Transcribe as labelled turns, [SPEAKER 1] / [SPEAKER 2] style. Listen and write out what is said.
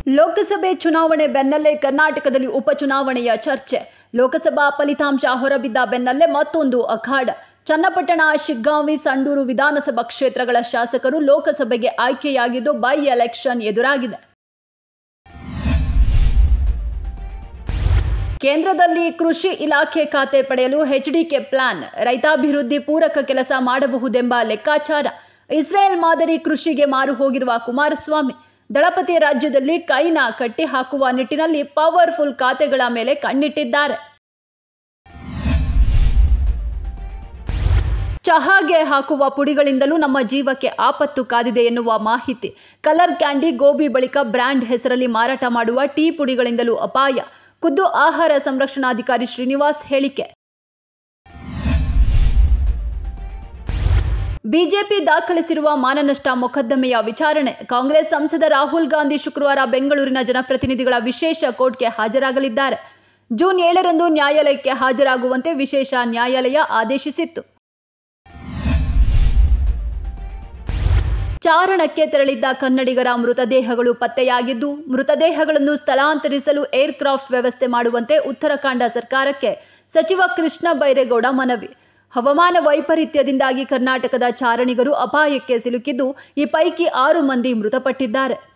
[SPEAKER 1] ಲೋಕಸಭೆ ಚುನಾವಣೆ ಬೆನ್ನಲ್ಲೇ ಕರ್ನಾಟಕದಲ್ಲಿ ಉಪಚುನಾವಣೆಯ ಚರ್ಚೆ ಲೋಕಸಭಾ ಫಲಿತಾಂಶ ಹೊರಬಿದ್ದ ಬೆನ್ನಲ್ಲೇ ಮತ್ತೊಂದು ಅಖಾಡ ಚನ್ನಪಟ್ಟಣ ಶಿಗ್ಗಾಂವಿ ಸಂಡೂರು ವಿಧಾನಸಭಾ ಕ್ಷೇತ್ರಗಳ ಶಾಸಕರು ಲೋಕಸಭೆಗೆ ಆಯ್ಕೆಯಾಗಿದ್ದು ಬೈ ಎಲೆಕ್ಷನ್ ಎದುರಾಗಿದೆ ಕೇಂದ್ರದಲ್ಲಿ ಕೃಷಿ ಇಲಾಖೆ ಖಾತೆ ಪಡೆಯಲು ಎಚ್ಡಿಕೆ ಪ್ಲಾನ್ ರೈತಾಭಿವೃದ್ಧಿ ಪೂರಕ ಕೆಲಸ ಮಾಡಬಹುದೆಂಬ ಲೆಕ್ಕಾಚಾರ ಇಸ್ರೇಲ್ ಮಾದರಿ ಕೃಷಿಗೆ ಮಾರು ಹೋಗಿರುವ ಕುಮಾರಸ್ವಾಮಿ ದಳಪತಿ ರಾಜ್ಯದಲ್ಲಿ ಕೈನ ಕಟ್ಟಿ ಹಾಕುವ ನಿಟ್ಟಿನಲ್ಲಿ ಪವರ್ಫುಲ್ ಖಾತೆಗಳ ಮೇಲೆ ಕಣ್ಣಿಟ್ಟಿದ್ದಾರೆ ಚಹಾಗೆ ಹಾಕುವ ಪುಡಿಗಳಿಂದಲೂ ನಮ್ಮ ಜೀವಕ್ಕೆ ಆಪತ್ತು ಕಾದಿದೆ ಎನ್ನುವ ಮಾಹಿತಿ ಕಲರ್ ಕ್ಯಾಂಡಿ ಗೋಬಿ ಬಳಿಕ ಬ್ರ್ಯಾಂಡ್ ಹೆಸರಲ್ಲಿ ಮಾರಾಟ ಮಾಡುವ ಟೀ ಪುಡಿಗಳಿಂದಲೂ ಅಪಾಯ ಖುದ್ದು ಆಹಾರ ಸಂರಕ್ಷಣಾಧಿಕಾರಿ ಶ್ರೀನಿವಾಸ್ ಹೇಳಿಕೆ ಬಿಜೆಪಿ ದಾಖಲಿಸಿರುವ ಮಾನನಷ್ಟ ಮೊಕದ್ದಮೆಯ ವಿಚಾರಣೆ ಕಾಂಗ್ರೆಸ್ ಸಂಸದ ರಾಹುಲ್ ಗಾಂಧಿ ಶುಕ್ರವಾರ ಬೆಂಗಳೂರಿನ ಜನಪ್ರತಿನಿಧಿಗಳ ವಿಶೇಷ ಕೋರ್ಟ್ಗೆ ಹಾಜರಾಗಲಿದ್ದಾರೆ ಜೂನ್ ಏಳರಂದು ನ್ಯಾಯಾಲಯಕ್ಕೆ ಹಾಜರಾಗುವಂತೆ ವಿಶೇಷ ನ್ಯಾಯಾಲಯ ಆದೇಶಿಸಿತ್ತು ಚಾರಣಕ್ಕೆ ತೆರಳಿದ್ದ ಕನ್ನಡಿಗರ ಮೃತದೇಹಗಳು ಪತ್ತೆಯಾಗಿದ್ದು ಮೃತದೇಹಗಳನ್ನು ಸ್ಥಳಾಂತರಿಸಲು ಏರ್ಕ್ರಾಫ್ಟ್ ವ್ಯವಸ್ಥೆ ಮಾಡುವಂತೆ ಉತ್ತರಾಖಂಡ ಸರ್ಕಾರಕ್ಕೆ ಸಚಿವ ಕೃಷ್ಣ ಬೈರೇಗೌಡ ಮನವಿ ಹವಾಮಾನ ವೈಪರೀತ್ಯದಿಂದಾಗಿ ಕರ್ನಾಟಕದ ಚಾರಣಿಗರು ಅಪಾಯಕ್ಕೆ ಸಿಲುಕಿದ್ದು ಈ ಪೈಕಿ ಆರು ಮಂದಿ ಮೃತಪಟ್ಟಿದ್ದಾರೆ